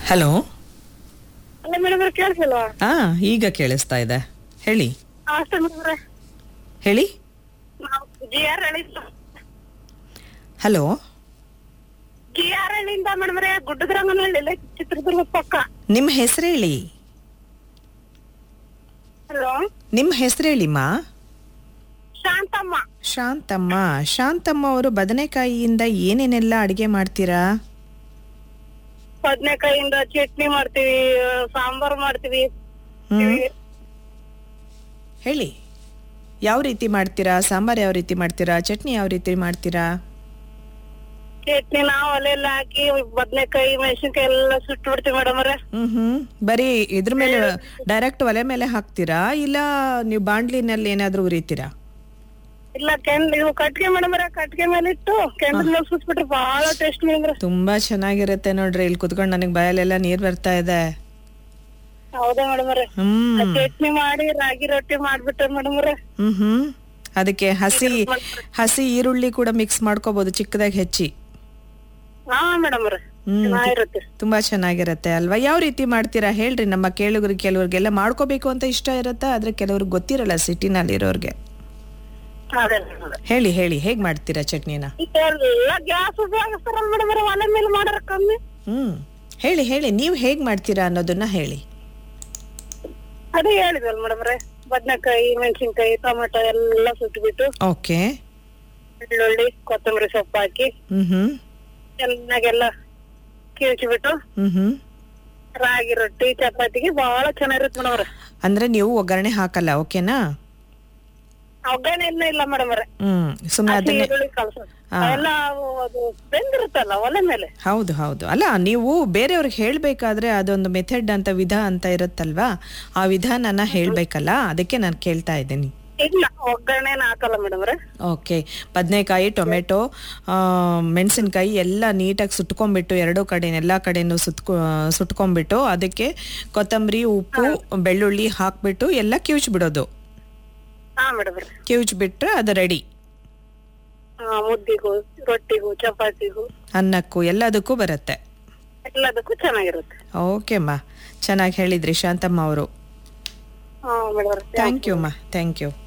Hello ಅಲ್ಲ madam ಕೇಳಿಸಲ್ವಾ ಆ ಈಗ ಕೇಳಿಸ್ತಾ ಇದೆ ಹೇಳಿ ಅಷ್ಟೇ ಮೇಡಮ್ರೆ ಹೇಳಿ ನಾವು ಜಿ ಆರ್ ಹಳ್ಳಿಯಿಂದ ಹಲೋ ಜಿ ಆರ್ ಹಳ್ಳಿಯಿಂದ ಮೇಡಮ್ರೆ ಗುಡ್ಡದ್ರಂಗನಹಳ್ಳಿ ಚಿತ್ರದುರ್ಗ ಪಕ್ಕ ನಿಮ್ಮ ಹೆಸರು ಹೇಳಿ ಹಲೋ ನಿಮ್ಮ ಹೆಸರು ಹೇಳಿಮ್ಮ ಶಾಂತಮ್ಮ ಶಾಂತಮ್ಮ ಶಾಂತಮ್ಮ ಅವರು ಬದನೆಕಾಯಿಯಿಂದ ಏನೇನೆಲ್ಲ ಅಡಿಗೆ ಮಾಡ್ತೀರಾ ಬದ್ನೆಕಾಯಿಂದ ಚಟ್ನಿ ಮಾಡ್ತೀವಿ ಸಾಂಬಾರ್ ಮಾಡ್ತೀವಿ ಹ್ಮ್ ಹೇಳಿ ಯಾವ ರೀತಿ ಮಾಡ್ತೀರಾ ಸಾಂಬಾರ್ ಯಾವ ರೀತಿ ಮಾಡ್ತೀರಾ ಚಟ್ನಿ ಯಾವ ರೀತಿ ಮಾಡ್ತೀರಾ ಚಟ್ನಿ ನಾವು ಒಲೆಲ್ಲ ಹಾಕಿ ಬದ್ನೆಕಾಯಿ ಮೆಣಸಿನ್ಕಾಯಿ ಎಲ್ಲ ಸುಟ್ಟು ಬಿಡ್ತೀವಿ ಮೇಡಮ್ ಅವ್ರೆ ಹ್ಮ್ ಹ್ಮ್ ಬರೀ ಇದ್ರ ಮೇಲೆ ಡೈರೆಕ್ಟ್ ಒಲೆ ಮೇಲೆ ಹಾಕ್ತೀರಾ ಇಲ್ಲ ನೀವು ಬಾಂಡ್ಲಿನಲ್ಲಿ ಏನಾದ್ರೂ ಉರಿತೀರಾ ಇಲ್ಲ ಕೆಂಡ್ ನೀವು ಕಟ್ಗೆ ಮೇಡಮ್ ಅವ್ರೆ ಕಟ್ಗೆ ಮೇಲೆ ಇಟ್ಟು ಕೆಂಡದ ಮೇಲೆ ಸುಟ್ಬಿಟ್ರೆ ಬಹಳ ಟೇಸ್ಟ್ ಮೇಡಮ್ ತುಂಬಾ ಚೆನ್ನಾಗಿರುತ್ತೆ ನೋಡ್ರಿ ಇಲ್ಲಿ ಕುತ್ಕೊಂಡು ನನಗೆ ಬಾಯಲ್ಲೆಲ್ಲ ನೀರ್ ಬರ್ತಾ ಇದೆ ಹೌದಾ ಮೇಡಮ್ ಅವ್ರೆ ಹ್ಮ್ ಚಟ್ನಿ ಮಾಡಿ ರಾಗಿ ರೊಟ್ಟಿ ಮಾಡ್ಬಿಟ್ರೆ ಮೇಡಮ್ ಅವ್ರೆ ಹ್ಮ್ ಹ್ಮ್ ಅದಕ್ಕೆ ಹಸಿ ಹಸಿ ಈರುಳ್ಳಿ ಕೂಡ ಮಿಕ್ಸ್ ಮಾಡ್ಕೋಬಹುದು ಚಿಕ್ಕದಾಗಿ ಹೆಚ್ಚಿ ಹಾ ಮೇಡಮ್ ಅವ್ರೆ ಹ್ಮ್ ಚೆನ್ನಾಗಿರುತ್ತೆ ತುಂಬಾ ಚೆನ್ನಾಗಿರುತ್ತೆ ಅಲ್ವಾ ಯಾವ ರೀತಿ ಮಾಡ್ತೀರಾ ಹೇಳ್ರಿ ನಮ್ಮ ಕೇಳುಗರಿಗೆ ಕೆಲವ್ರಿಗೆಲ್ಲ ಮಾಡ್ಕೋಬೇಕು ಅಂತ ಇಷ್ಟ ಇರುತ್ತೆ ಆದ್ರೆ ಕೆಲವ್ರಿಗೆ ಗೊತ್ತಿರಲ್ಲ ಸಿಟಿನಲ್ಲಿ ಇರೋರ್ಗೆ ಅದೇ madam ಅವ್ರೆ. ಹೇಳಿ ಹೇಳಿ ಹೇಗ್ ಮಾಡ್ತೀರಾ ಚಟ್ನಿನ ಎಲ್ಲ ಗ್ಯಾಸ್ ಉಪಯೋಗಿಸ್ತಾರಲ್ಲ ಮೇಡಮ್ ಅವ್ರೆ ಒಲೆ ಮೇಲೆ ಮಾಡಾರ ಕಮ್ಮಿ ಹ್ಮ್ ಹೇಳಿ ಹೇಳಿ ನೀವು ಹೇಗ್ ಮಾಡ್ತೀರಾ ಅನ್ನೋದನ್ನ ಹೇಳಿ ಅದೇ ಹೇಳಿದ್ವಲ್ಲ ಮೇಡಮ್ ಅವ್ರೆ ಬದ್ನೆಕಾಯಿ ಮೆಣಸಿನ್ಕಾಯಿ ಟೊಮೆಟೊ ಎಲ್ಲ ಸುಟ್ಬಿಟ್ಟು ಓಕೆ ಬೆಳ್ಳುಳ್ಳಿ ಕೊತ್ತಂಬರಿ ಸೊಪ್ಪು ಹಾಕಿ ಹ್ಮ್ ಹ್ಮ್ ಚೆನ್ನಾಗೆಲ್ಲ ಕಿವುಚಿಬಿಟ್ಟು ಹ್ಮ್ ಹ್ಮ್ ರಾಗಿ ರೊಟ್ಟಿ ಚಪಾತಿಗೆ ಬಹಳ ಚೆನ್ನಾಗಿರುತ್ತೆ ಮೇಡಮ್ ಅವ್ರೆ ಅಂದ್ರೆ ನೀವು ಒಗ್ಗರಣೆ ಹಾಕಲ್ಲ ಓಕೆನಾ ಒಗ್ಗರಣೆ ಎಲ್ಲ ಇಲ್ಲ ಮೇಡಮ್ ಅವ್ರೆ ಹ್ಮ್ ಸುಮ್ನೆ ಹಸಿ ಅದನ್ನೇ ಈರುಳ್ಳಿ ಕಳ್ಸೋದು ಹಾ. ಅವೆಲ್ಲ ಅದು ಬೆಂದಿರುತ್ತಲ್ಲ ಒಲೆ ಮೇಲೆ ಹೌದು ಹೌದು ಅಲ್ಲ ನೀವು ಬೇರೆಯವ್ರಿಗೆ ಹೇಳ್ಬೇಕಾದ್ರೆ ಅದೊಂದು ಮೆಥಡ್ ಅಂತ ವಿಧ ಅಂತ ಇರುತ್ತಲ್ವಾ ಆ ವಿಧಾನನ ಹೇಳ್ಬೇಕಲ್ಲ ಅದಕ್ಕೆ ನಾನು ಕೇಳ್ತಾ ಇದ್ದೀನಿ ಇಲ್ಲ ಒಗ್ಗರಣೆ ಹಾಕಲ್ಲ ಮೇಡಮ್ ಅವ್ರೆ ಓಕೆ ಬದನೆಕಾಯಿ ಟೊಮೆಟೊ ಮೆಣಸಿನ್ಕಾಯಿ ಎಲ್ಲ ನೀಟಾಗಿ ಸುಟ್ಕೊಂಡ್ಬಿಟ್ಟು ಎರಡೂ ಕಡೆ ಎಲ್ಲ ಕಡೆನೂ ಸುತ್ಕೊ ಸುಟ್ಕೊಂಡ್ಬಿಟ್ಟು ಅದಕ್ಕೆ ಕೊತ್ತಂಬರಿ ಉಪ್ಪು ಬೆಳ್ಳುಳ್ಳಿ ಹಾಕ್ಬಿಟ್ಟು ಎಲ್ಲ ಕಿವುಚ್ಬಿಡೋದು ಹಾ ಮೇಡಮ್ ಅವ್ರೆ ಕಿವುಚ್ಬಿಟ್ರೆ ಅದು ರೆಡಿ ಹಾ ಮುದ್ದಿಗೂ ರೊಟ್ಟಿಗೂ ಚಪಾತಿಗೂ ಅನ್ನಕ್ಕೂ ಎಲ್ಲದಕ್ಕೂ ಬರುತ್ತೆ ಎಲ್ಲದಕ್ಕೂ ಚೆನ್ನಾಗಿರುತ್ತೆ ಓಕೆ ಅಮ್ಮ ಚೆನ್ನಾಗಿ ಹೇಳಿದ್ರಿ ಶಾಂತಮ್ಮ ಅವರು ಹಾ ಮೇಡಮ್ ಅವ್ರೆ ಥ್ಯಾಂಕ್ ಯು ಅಮ್ಮ ಥ್ಯಾಂಕ್ ಯು